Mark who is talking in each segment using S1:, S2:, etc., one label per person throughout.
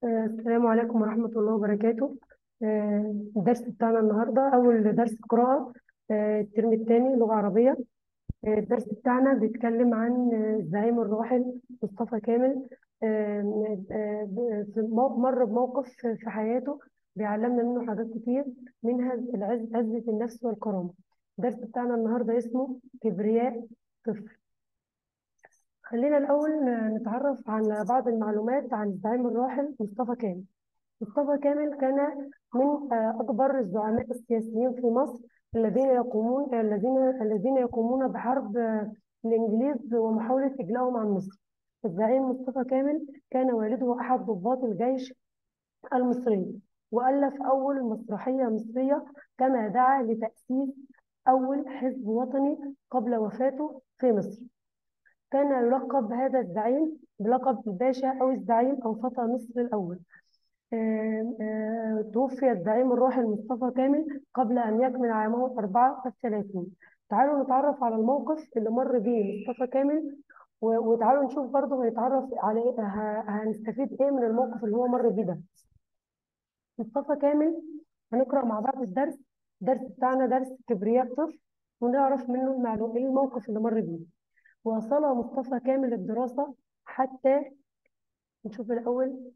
S1: آه، السلام عليكم ورحمة الله وبركاته آه، الدرس بتاعنا النهاردة أول درس قراءة آه، الترم الثاني لغة عربية آه، الدرس بتاعنا بيتكلم عن آه، الزعيم الراحل مصطفى كامل آه، آه، ب- في مو- مر بموقف في حياته بيعلمنا منه حاجات كتير منها العز عزة النفس والكرامة الدرس بتاعنا النهاردة اسمه كبرياء طفل خلينا الأول نتعرف على بعض المعلومات عن الزعيم الراحل مصطفى كامل مصطفى كامل كان من آه، أكبر الزعماء السياسيين في مصر الذين يقومون الذين الذين يقومون بحرب آه، الإنجليز ومحاولة إجلائهم عن مصر. الزعيم مصطفى كامل كان والده أحد ضباط الجيش المصري وألف أول مسرحية مصرية كما دعا لتأسيس أول حزب وطني قبل وفاته في مصر. كان يلقب هذا الزعيم بلقب الباشا أو الزعيم أو فتى مصر الأول. آه، آه، توفي الزعيم الراحل مصطفى كامل قبل أن يكمل عامه 34 تعالوا نتعرف على الموقف اللي مر بيه مصطفى كامل و- وتعالوا نشوف برضه هنتعرف على إيه- ه- هنستفيد ايه من الموقف اللي هو مر بيه ده مصطفى كامل هنقرأ مع بعض الدرس الدرس بتاعنا درس كبرياء طفل ونعرف منه المعلومة ايه الموقف اللي مر بيه واصل مصطفى كامل الدراسة حتى نشوف الأول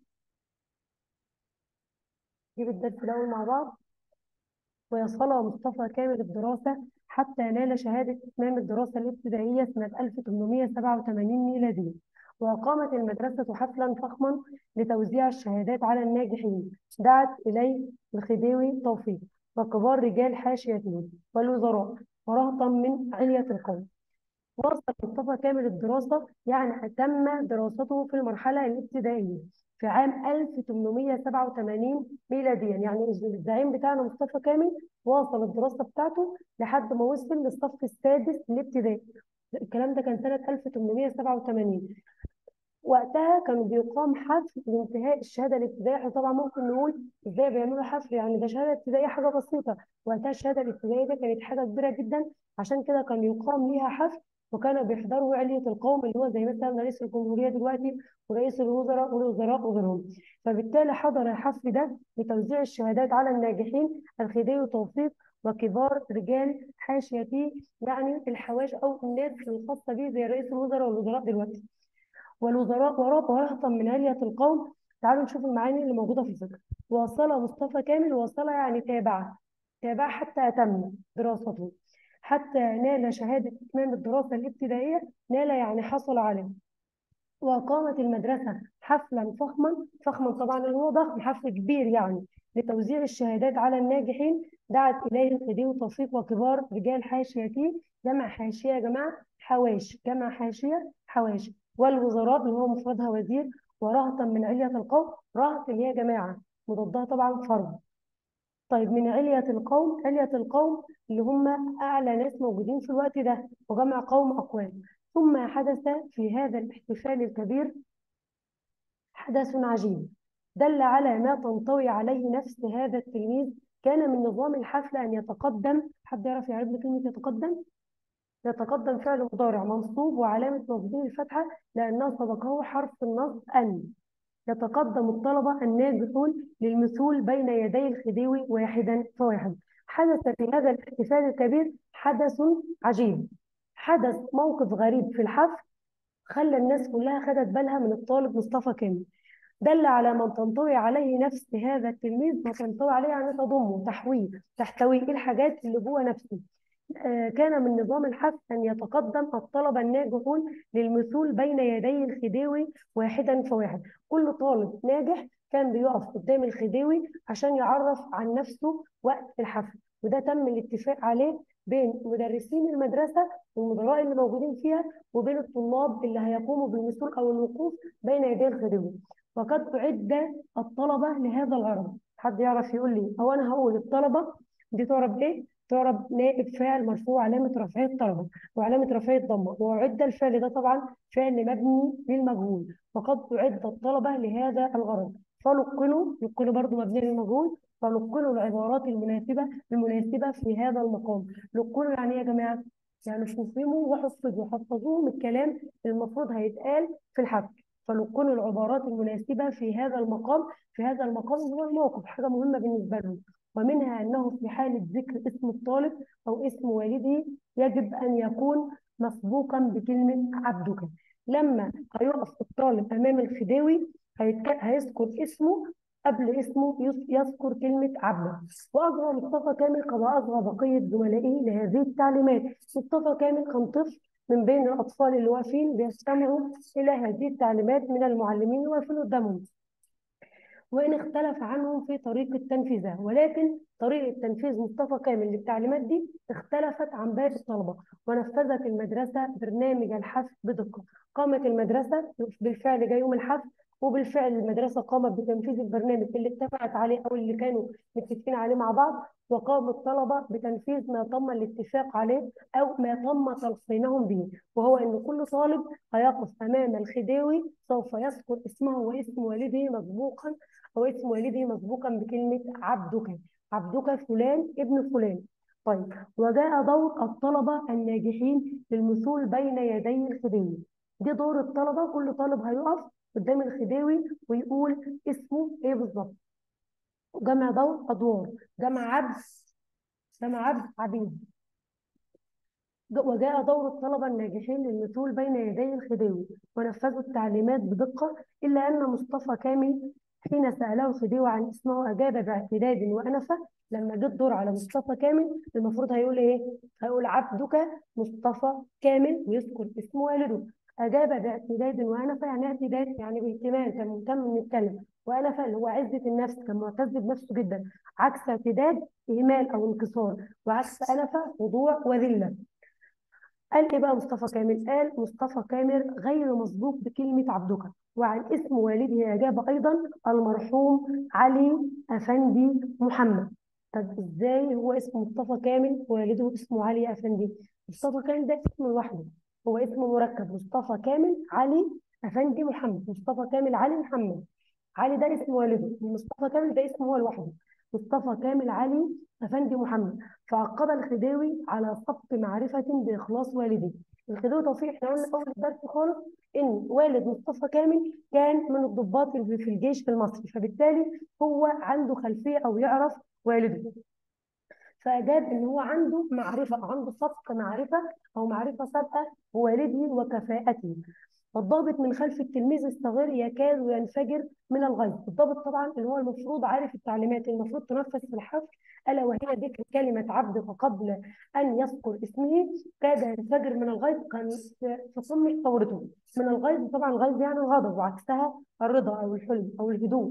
S1: نجيب الدرس الأول مع بعض ويصل مصطفى كامل الدراسة حتى نال شهادة إتمام الدراسة الابتدائية سنة 1887 ميلادية وأقامت المدرسة حفلا فخما لتوزيع الشهادات على الناجحين دعت إليه الخديوي توفيق وكبار رجال حاشيته والوزراء ورهطا من علية القوم واصل مصطفى كامل الدراسة يعني أتم دراسته في المرحلة الابتدائية في عام 1887 ميلاديا يعني الزعيم بتاعنا مصطفى كامل واصل الدراسة بتاعته لحد ما وصل للصف السادس الابتدائي الكلام ده كان سنة 1887 وقتها كانوا بيقام حفل لانتهاء الشهاده الابتدائيه احنا طبعا ممكن نقول ازاي بيعملوا حفل يعني ده شهاده ابتدائيه حاجه بسيطه وقتها الشهاده الابتدائيه دي كانت حاجه كبيره جدا عشان كده كان يقام ليها حفل وكانوا بيحضروا علية القوم اللي هو زي مثلا رئيس الجمهورية دلوقتي ورئيس الوزراء والوزراء وغيرهم فبالتالي حضر الحفل ده لتوزيع الشهادات على الناجحين الخديوي توفيق وكبار رجال حاشيته يعني الحواش او الناس الخاصه بيه زي رئيس الوزراء والوزراء دلوقتي والوزراء وراء ورهطا من علية القوم تعالوا نشوف المعاني اللي موجودة في الفكرة واصل مصطفى كامل واصل يعني تابع تابع حتى أتم دراسته حتى نال شهادة إتمام الدراسة الابتدائية نال يعني حصل عليه وأقامت المدرسة حفلا فخما فخما طبعا اللي هو ضخم حفل كبير يعني لتوزيع الشهادات على الناجحين دعت إليه الخديوي توفيق وكبار رجال حاشيته جمع حاشية يا جماعة حواش جمع حاشية حواش والوزراء اللي هو مفردها وزير ورهطا من علية القوم رهط اللي هي جماعة مضادها طبعا فرد طيب من علية القوم علية القوم اللي هم أعلى ناس موجودين في الوقت ده وجمع قوم أقوام ثم حدث في هذا الاحتفال الكبير حدث عجيب دل على ما تنطوي عليه نفس هذا التلميذ كان من نظام الحفلة أن يتقدم حد يعرف يعرف لي كلمة يتقدم؟ يتقدم فعل مضارع منصوب وعلامة نصبه الفتحة لأنه سبقه حرف النصب أن يتقدم الطلبة الناجحون للمثول بين يدي الخديوي واحدا فواحد حدث في هذا الاحتفال الكبير حدث عجيب حدث موقف غريب في الحفل خلى الناس كلها خدت بالها من الطالب مصطفى كامل دل على من تنطوي عليه نفس هذا التلميذ ما تنطوي عليه يعني تضمه تحويه تحتويه ايه الحاجات اللي جوه نفسه آه، كان من نظام الحفل أن يتقدم الطلبة الناجحون للمثول بين يدي الخديوي واحدا فواحد كل طالب ناجح كان بيقف قدام الخديوي عشان يعرف عن نفسه وقت الحفل وده تم الاتفاق عليه بين مدرسين المدرسة والمدراء اللي موجودين فيها وبين الطلاب اللي هيقوموا بالمثول أو الوقوف بين يدي الخديوي وقد أعد الطلبة لهذا الغرض حد يعرف يقول لي هو أنا هقول الطلبة دي تعرف إيه؟ تعرب نائب فاعل مرفوع علامة رفعه الطلبة وعلامة رفعه الضمة وأعد الفعل ده طبعا فعل مبني للمجهول فقد أعد الطلبة لهذا الغرض فلقنوا لقنوا برضو مبني للمجهول فلقنوا العبارات المناسبة المناسبة في هذا المقام لقنوا يعني إيه يا جماعة يعني فهموا وحفظوا حفظوهم الكلام المفروض هيتقال في الحفل فلقنوا العبارات المناسبة في هذا المقام في هذا المقام هو الموقف حاجة مهمة بالنسبة لهم ومنها أنه في حالة ذكر اسم الطالب أو اسم والده يجب أن يكون مسبوقا بكلمة عبدك لما هيقف الطالب أمام الخديوي هيتك- هيذكر اسمه قبل اسمه يس- يذكر كلمة عبده وأجرى مصطفى كامل كما أجرى بقية زملائه لهذه التعليمات مصطفى كامل كان طفل من بين الأطفال اللي واقفين بيستمعوا إلى هذه التعليمات من المعلمين اللي واقفين قدامهم وإن اختلف عنهم في طريقة تنفيذها ولكن طريقة تنفيذ مصطفى كامل للتعليمات دي اختلفت عن باقي الطلبة ونفذت المدرسة برنامج الحث بدقة قامت المدرسة بالفعل جاي يوم الحث وبالفعل المدرسة قامت بتنفيذ البرنامج اللي اتفقت عليه أو اللي كانوا متفقين عليه مع بعض وقام الطلبة بتنفيذ ما تم الاتفاق عليه أو ما تم تلقينهم به وهو أن كل طالب هيقف أمام الخديوي سوف يذكر اسمه واسم والده مسبوقا أو اسم والده مسبوقا بكلمة عبدك عبدك فلان ابن فلان طيب وجاء دور الطلبة الناجحين للمثول بين يدي الخديوي دي دور الطلبة كل طالب هيقف قدام الخديوي ويقول اسمه ايه بالظبط جمع دور ادوار جمع عبد جمع عبد عبيد وجاء دور الطلبة الناجحين للمثول بين يدي الخديوي ونفذوا التعليمات بدقة إلا أن مصطفى كامل حين سأله الخديوي عن اسمه أجاب باعتداد وأنفة لما جه الدور على مصطفى كامل المفروض هيقول إيه؟ هيقول عبدك مصطفى كامل ويذكر اسم والده أجاب باعتداد وأنفة يعني اعتداد يعني باهتمام كان مهتم إنه يتكلم وأنفة اللي هو عزة النفس كان معتز بنفسه جدا عكس اعتداد إهمال أو انكسار وعكس أنفة خضوع وذلة قال ايه بقى مصطفى كامل؟ قال مصطفى كامل غير مسبوق بكلمة عبدك وعن اسم والده أجاب أيضا المرحوم علي أفندي محمد طب ازاي هو اسم مصطفى كامل والده اسمه علي أفندي؟ مصطفى كامل ده اسم لوحده هو اسم مركب مصطفى كامل علي أفندي محمد مصطفى كامل علي محمد علي ده اسم والده مصطفى كامل ده اسمه هو لوحده مصطفى كامل علي أفندي محمد فعقب الخديوي على سبق معرفة بإخلاص والده الخديوي توفيق احنا قلنا أول درس خالص إن والد مصطفى كامل كان من الضباط اللي في الجيش المصري فبالتالي هو عنده خلفية أو يعرف والده فأجاب إن هو عنده معرفة أو عنده سبق معرفة أو معرفة سابقة بوالده وكفاءته والضابط من خلف التلميذ الصغير يكاد ينفجر من الغيظ الضابط طبعا اللي هو المفروض عارف التعليمات اللي المفروض تنفذ في الحفل الا وهي ذكر كلمه عبدك قبل ان يذكر اسمه كاد ينفجر من الغيظ كان في في قمه ثورته من الغيظ طبعا الغيظ يعني الغضب وعكسها الرضا او الحلم او الهدوء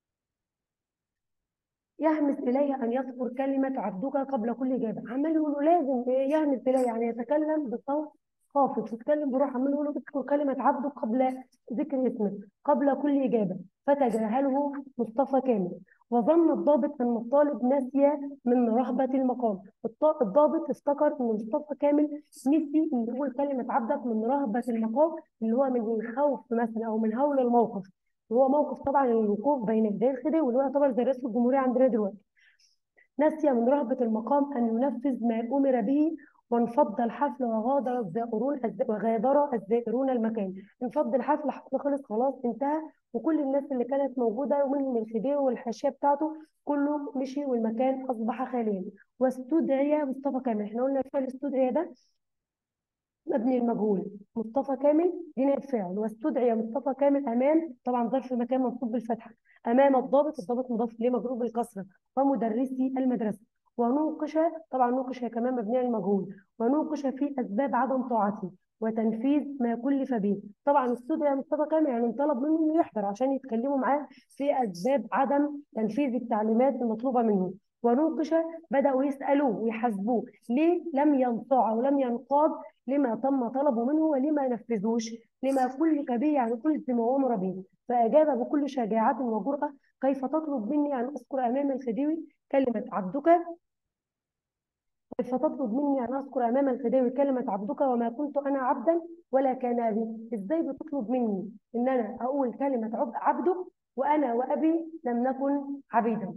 S1: يهمس إليه أن يذكر كلمة عبدك قبل كل إجابة عمال يقول له لازم يهمس إليه يعني يتكلم بصوت خافت يتكلم بروح عمال يقول له اذكر كلمة عبدك قبل ذكر اسمه قبل كل إجابة فتجاهله مصطفى كامل وظن الضابط أن الطالب نسي من رهبة المقام الط- الضابط افتكر أن مصطفى كامل نسي أن يقول كلمة عبدك من رهبة المقام اللي هو من الخوف مثلا أو من هول الموقف وهو موقف طبعا الوقوف بين يدي الخديوي واللي هو يعتبر زي رئيس الجمهورية عندنا دلوقتي نسي من رهبة المقام أن ينفذ ما أمر به وانفض الحفل وغادر الزائرون الز- وغادر الزائرون المكان انفض الحفل الحفل خلص خلاص انتهى وكل الناس اللي كانت موجودة ومنهم الخديوي والحاشية بتاعته كله مشي والمكان أصبح خاليا واستدعي مصطفى كامل احنا قلنا فعل استدعي ده مبني المجهول مصطفى كامل دي نائب فاعل واستدعي مصطفى كامل امام طبعا ظرف مكان منصوب بالفتحه امام الضابط الضابط مضاف اليه مجرور بالكسره ومدرسي المدرسه ونوقش طبعا نوقش هي كمان مبنيه المجهول ونوقش في اسباب عدم طاعته وتنفيذ ما كلف به طبعا استدعي مصطفى كامل يعني انطلب منه انه يحضر عشان يتكلموا معاه في اسباب عدم تنفيذ التعليمات المطلوبه منه ونوقش بداوا يسالوه ويحاسبوه ليه لم ينطع او لم ينقاد لما تم طلبه منه ولما نفذوش لما كلف به يعني ألزم وأمر به فأجاب بكل شجاعة وجرأة كيف تطلب مني أن أذكر أمام الخديوي كلمة عبدك كيف تطلب مني أن أذكر أمام الخديوي كلمة عبدك وما كنت أنا عبدا ولا كان أبي إزاي بتطلب مني إن أنا أقول كلمة عب- عبدك وأنا وأبي لم نكن عبيدا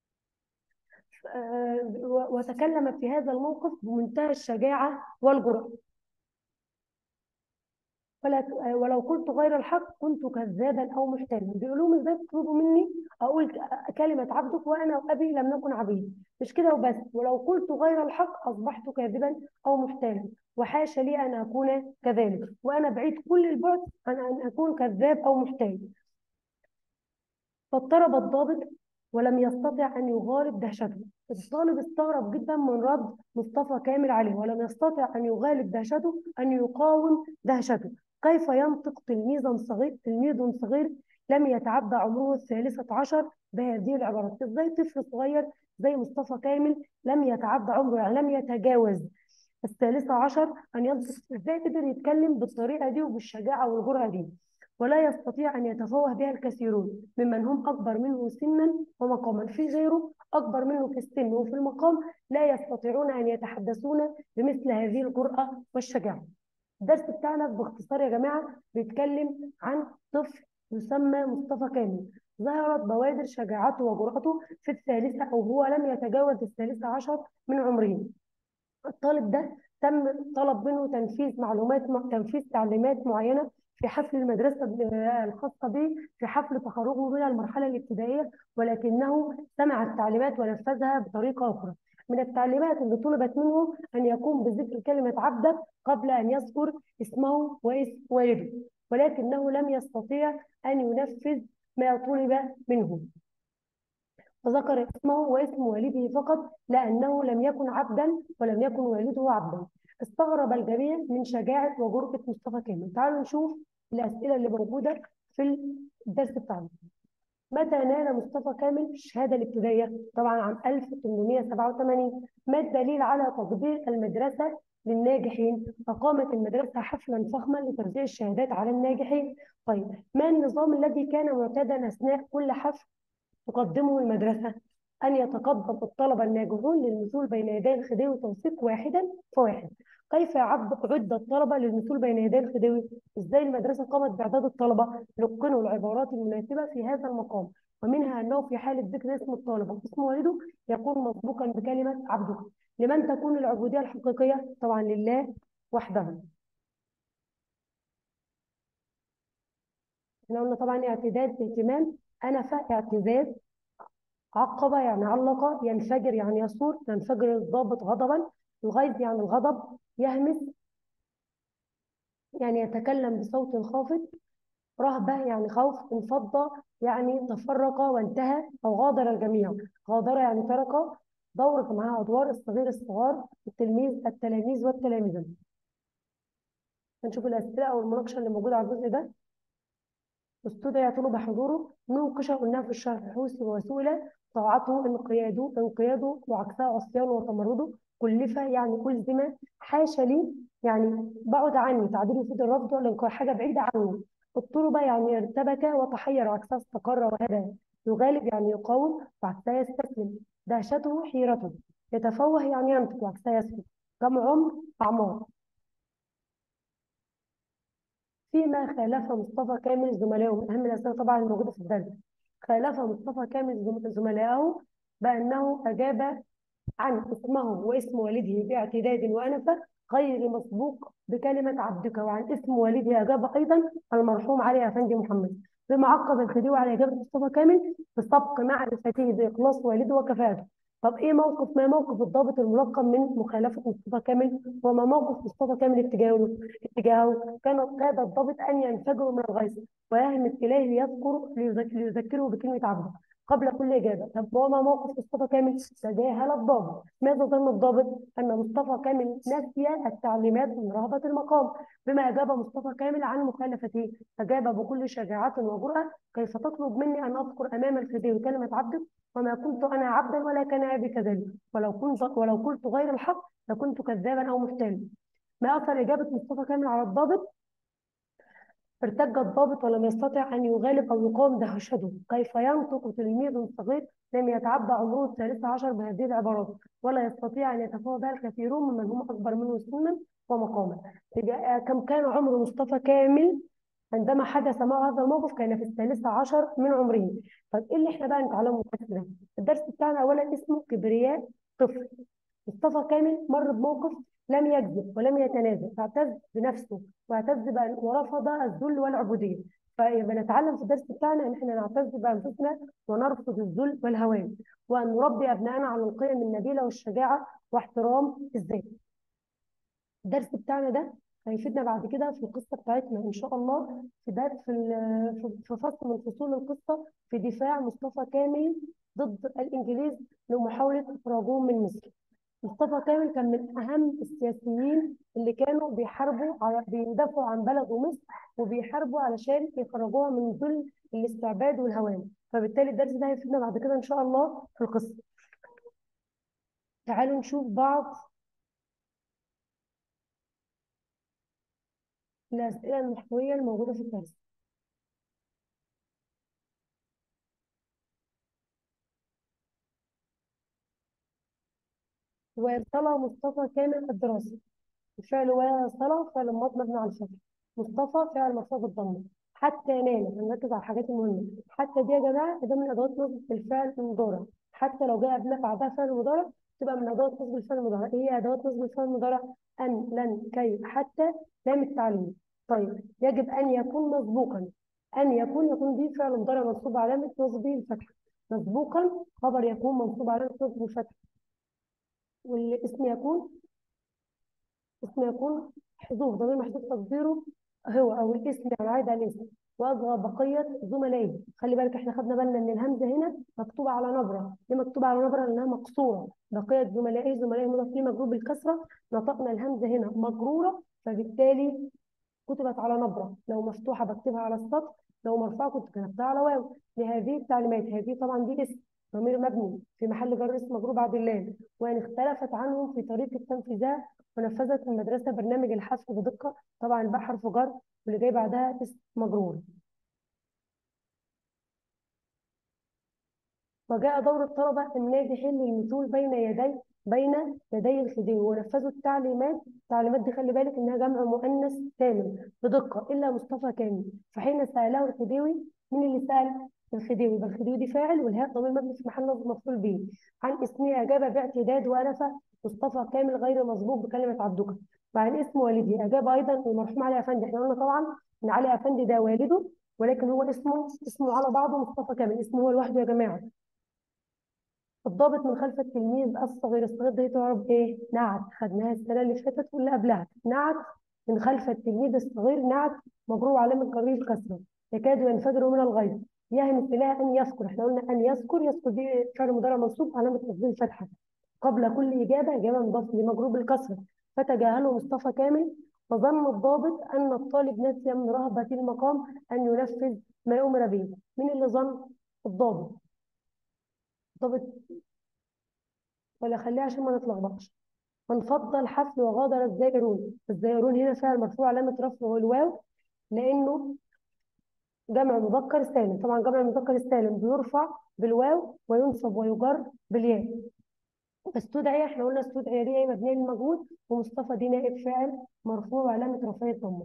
S1: آه، و- وتكلم في هذا الموقف بمنتهى الشجاعة والجرأة ولا ولو قلت غير الحق كنت كذابا او محتالا بيقولوا لهم ازاي تطلبوا مني اقول ك- كلمه عبدك وانا وابي لم نكن عبيد مش كده وبس ولو قلت غير الحق اصبحت كاذبا او محتالا وحاشا لي ان اكون كذلك وانا بعيد كل البعد عن ان اكون كذاب او محتال فاضطرب الضابط ولم يستطع أن يغالب دهشته الطالب استغرب جدا من رد مصطفى كامل عليه ولم يستطع أن يغالب دهشته أن يقاوم دهشته كيف ينطق تلميذا صغير تلميذ صغير لم يتعدى عمره الثالثة عشر بهذه العبارات ازاي طفل صغير زي مصطفى كامل لم يتعدى عمره يعني لم يتجاوز الثالثة عشر أن ينطق ازاي قدر يتكلم بالطريقة دي وبالشجاعة والجرأة دي ولا يستطيع أن يتفوه بها الكثيرون ممن هم أكبر منه سنا ومقاما في غيره أكبر منه في السن وفي المقام لا يستطيعون أن يتحدثون بمثل هذه الجرأة والشجاعة الدرس بتاعنا باختصار يا جماعة بيتكلم عن طفل يسمى مصطفى كامل ظهرت بوادر شجاعته وجرأته في الثالثة أو هو لم يتجاوز الثالثة عشر من عمره الطالب ده تم طلب منه تنفيذ معلومات تنفيذ تعليمات معينة في حفل المدرسة الخاصة به في حفل تخرجه من المرحلة الابتدائية ولكنه سمع التعليمات ونفذها بطريقة أخرى من التعليمات اللي طلبت منه أن يقوم بذكر كلمة عبدة قبل أن يذكر اسمه واسم والده ولكنه لم يستطيع أن ينفذ ما طلب منه وذكر اسمه واسم والده فقط لأنه لم يكن عبدا ولم يكن والده عبدا استغرب الجميع من شجاعة وجرأة مصطفى كامل تعالوا نشوف الأسئلة اللي موجودة في الدرس بتاعنا متى نال مصطفى كامل الشهادة الابتدائية؟ طبعا عام 1887 ما الدليل على تقدير المدرسة للناجحين؟ أقامت المدرسة حفلا فخما لتوزيع الشهادات على الناجحين طيب ما النظام الذي كان معتادا أثناء كل حفل تقدمه المدرسة أن يتقدم الطلبة الناجحون للمثول بين يدي الخديوي وتوثيق واحدا فواحد كيف يعد عد الطلبة للمثول بين يدي الخديوي؟ إزاي المدرسة قامت بإعداد الطلبة؟ لقنوا العبارات المناسبة في هذا المقام ومنها أنه في حالة ذكر اسم الطالب واسم والده يكون مسبوقا بكلمة عبده لمن تكون العبودية الحقيقية؟ طبعا لله وحده احنا قلنا طبعا اعتداد اهتمام أنف اعتزاز عقب يعني علق ينفجر يعني يصور ينفجر الضابط غضبا الغيظ يعني الغضب يهمس يعني يتكلم بصوت خافت رهبة يعني خوف انفض يعني تفرق وانتهى أو غادر الجميع غادر يعني ترك دور معها أدوار الصغير الصغار التلميذ التلاميذ والتلاميذة هنشوف الأسئلة أو المناقشة اللي موجودة على الجزء ده استدعي طلب حضوره نوقش قلنا في الشرح حوسي وسئل طاعته انقياده انقياده وعكسها عصيانه وتمرده كلف يعني ألزم حاشا لي يعني بعد عني تعبير يفيد الرفض ولا حاجة بعيدة عني اضطرب يعني ارتبك وتحير عكسها استقر وهدى يغالب يعني يقاوم وعكسها يستسلم دهشته حيرته يتفوه يعني ينطق وعكسها يسكت كم عمر أعمار فيما خالف مصطفى كامل زملائه من أهم الأسئلة طبعا الموجودة في الدرس خالف مصطفى كامل زم- زملائه بأنه أجاب عن اسمه واسم والده باعتداد وأنفة غير مسبوق بكلمة عبدك وعن اسم والده أجاب أيضا المرحوم علي أفندي محمد بما عقب الخديوي على إجابة مصطفى كامل بسبق معرفته بإخلاص والده وكفاءته طب إيه موقف ما موقف الضابط الملقب من مخالفة مصطفى كامل وما موقف مصطفى كامل اتجاهه اتجاهه كان كاد الضابط أن ينفجر من الغيظ ويهمس إليه ليذكر ليذك- ليذكره بكلمة عبده قبل كل إجابة طب وما موقف مصطفى كامل تجاهل الضابط ماذا ظن الضابط أن مصطفى كامل نسي التعليمات من رهبة المقام بما أجاب مصطفى كامل عن مخالفته أجاب بكل شجاعة وجرأة كيف تطلب مني أن أذكر أمام الخديوي كلمة عبدك وما كنت أنا عبدا ولا كان أبي كذلك ولو كنت ولو قلت غير الحق لكنت كذابا أو محتالا ما أثر إجابة مصطفى كامل على الضابط ارتج الضابط ولم يستطع أن يغالب أو يقاوم دهشته كيف ينطق تلميذ صغير لم يتعدى عمره الثالث عشر بهذه العبارات ولا يستطيع أن يتفوه بها الكثيرون ممن هم أكبر منه سنا ومقاما إجا- كم كان عمر مصطفى كامل عندما حدث معه هذا الموقف كان في الثالثة عشر من عمره طيب إيه اللي إحنا بقى نتعلمه من الدرس ده؟ الدرس بتاعنا أولا اسمه كبرياء طفل مصطفى كامل مر بموقف لم يكذب ولم يتنازل فاعتز بنفسه واعتز بأن ورفض الذل والعبودية فبنتعلم في الدرس بتاعنا ان احنا نعتز بانفسنا ونرفض الذل والهوان وان نربي ابنائنا على القيم النبيله والشجاعه واحترام الذات الدرس بتاعنا ده هيفيدنا بعد كده في القصه بتاعتنا ان شاء الله في درس في ال- في- في فصل من فصول القصه في دفاع مصطفى كامل ضد الانجليز لمحاوله اخراجهم من مصر مصطفى كامل كان من اهم السياسيين اللي كانوا بيحاربوا على بيدافعوا عن بلد مصر وبيحاربوا علشان يخرجوها من ذل الاستعباد والهوان فبالتالي الدرس ده هيفيدنا بعد كده ان شاء الله في القصه تعالوا نشوف بعض الاسئله المحوريه الموجوده في الدرس واصل مصطفى كامل الدراسه الفعل واصل فعل ماضي مبني على الفتح مصطفى فعل مرفوع بالضمه حتى نال هنركز على الحاجات المهمه حتى دي يا جماعه ده من ادوات نصب الفعل المضارع حتى لو جاء قبلها بعدها فعل مضارع تبقى من ادوات نصب الفعل المضارع ايه هي ادوات نصب الفعل المضارع ان لن كي حتى لام التعليم طيب يجب ان يكون مسبوقا ان يكون يكون دي فعل مضارع منصوب علامه نصبه الفتحه مسبوقا خبر يكون منصوب علامه نصبه الفتحه والاسم يكون اسم يكون حذوف ضمير محذوف تقديره هو او الاسم يعني عايد على الاسم واصغر بقيه زملائه خلي بالك احنا خدنا بالنا ان الهمزه هنا مكتوبه على نبره ليه مكتوبه على نبره لانها مقصوره بقيه زملائه زملائه مضاف ليه مجرور بالكسره نطقنا الهمزه هنا مجروره فبالتالي كتبت على نبره لو مفتوحه بكتبها على السطر لو مرفوعه كنت كتبتها على واو لهذه التعليمات هذه طبعا دي اسم ضمير مبني في محل جر اسم مجرور بعد اللام وان اختلفت عنهم في طريقه تنفيذها ونفذت المدرسه برنامج الحذف بدقه طبعا الباء حرف جر واللي جاي بعدها اسم مجرور وجاء دور الطلبة الناجحين للمثول بين يدي بين يدي الخديوي ونفذوا التعليمات التعليمات دي خلي بالك انها جمع مؤنث سالم بدقة الا مصطفى كامل فحين سأله الخديوي مين اللي سأل الخديوي يبقى الخديوي دي فاعل والهاء ضمير مبني في محل نصب مفعول به عن اسمه اجاب باعتداد وانفه مصطفى كامل غير مسبوق بكلمة عبدك وعن اسم والدي اجاب ايضا المرحوم علي افندي احنا قلنا طبعا ان علي افندي ده والده ولكن هو اسمه اسمه على بعضه مصطفى كامل اسمه هو لوحده يا جماعه الضابط من خلف التلميذ الصغير الصغير ده تعرف ايه نعت خدناها السنه اللي فاتت واللي قبلها نعت من خلف التلميذ الصغير نعت مجرور علامه جرير كسره يكاد ينفجر من الغيظ يهم الى ان يذكر احنا قلنا ان يذكر يذكر دي فعل مضارع منصوب علامه تصدير الفتحه قبل كل اجابه اجابه مضاف لمجرور بالكسره فتجاهله مصطفى كامل فظن الضابط ان الطالب نسي من رهبه المقام ان ينفذ ما امر به مين اللي ظن الضابط ضابط ولا خليها عشان ما نتلخبطش فانفض الحفل وغادر الزائرون الزائرون هنا فعل مرفوع علامة رفعه الواو لأنه جمع مذكر سالم طبعا جمع المذكر السالم بيرفع بالواو وينصب ويجر بالياء استدعي احنا قلنا استدعي دي مبنية للمجهول ومصطفى دي نائب فاعل مرفوع وعلامة رفعه الضمة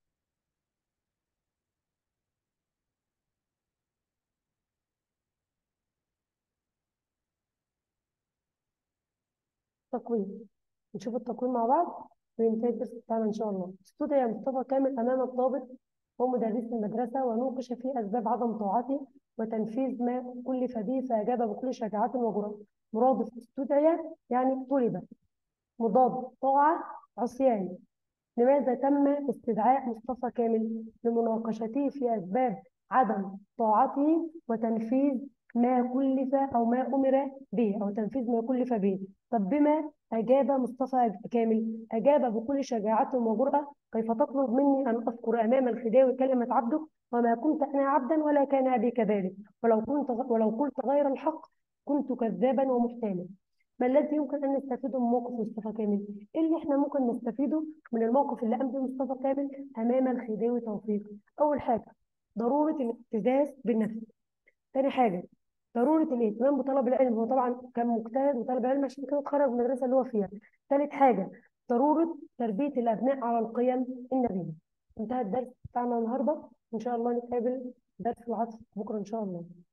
S1: تقويم نشوف التقويم مع بعض وينتهي الدرس بتاعنا ان شاء الله استدعي مصطفى كامل امام الضابط ومدرس المدرسه ونوقش في اسباب عدم طاعته وتنفيذ ما كلف به فاجاب بكل شجاعه وجرأه مرادف استدعي يعني طلب مضاد طاعه عصيان لماذا تم استدعاء مصطفى كامل لمناقشته في اسباب عدم طاعته وتنفيذ ما كلف او ما امر به او تنفيذ ما كلف به طب بما اجاب مصطفى كامل اجاب بكل شجاعه وجرأه كيف تطلب مني ان اذكر امام الخداوي كلمه عبدك وما كنت انا عبدا ولا كان ابي كذلك ولو كنت ولو قلت غير الحق كنت كذابا ومحتالا ما الذي يمكن ان نستفيده من موقف مصطفى كامل؟ ايه اللي احنا ممكن نستفيده من الموقف اللي قام به مصطفى كامل امام الخديوي توفيق؟ اول حاجه ضروره الاعتزاز بالنفس. تاني حاجه ضروره الاهتمام بطلب العلم هو طبعا كان مجتهد وطالب علم عشان كده اتخرج من المدرسه اللي هو فيها. ثالث حاجه ضروره تربيه الابناء على القيم النبيله. انتهى الدرس بتاعنا النهارده ان شاء الله نتقابل درس العطف بكره ان شاء الله.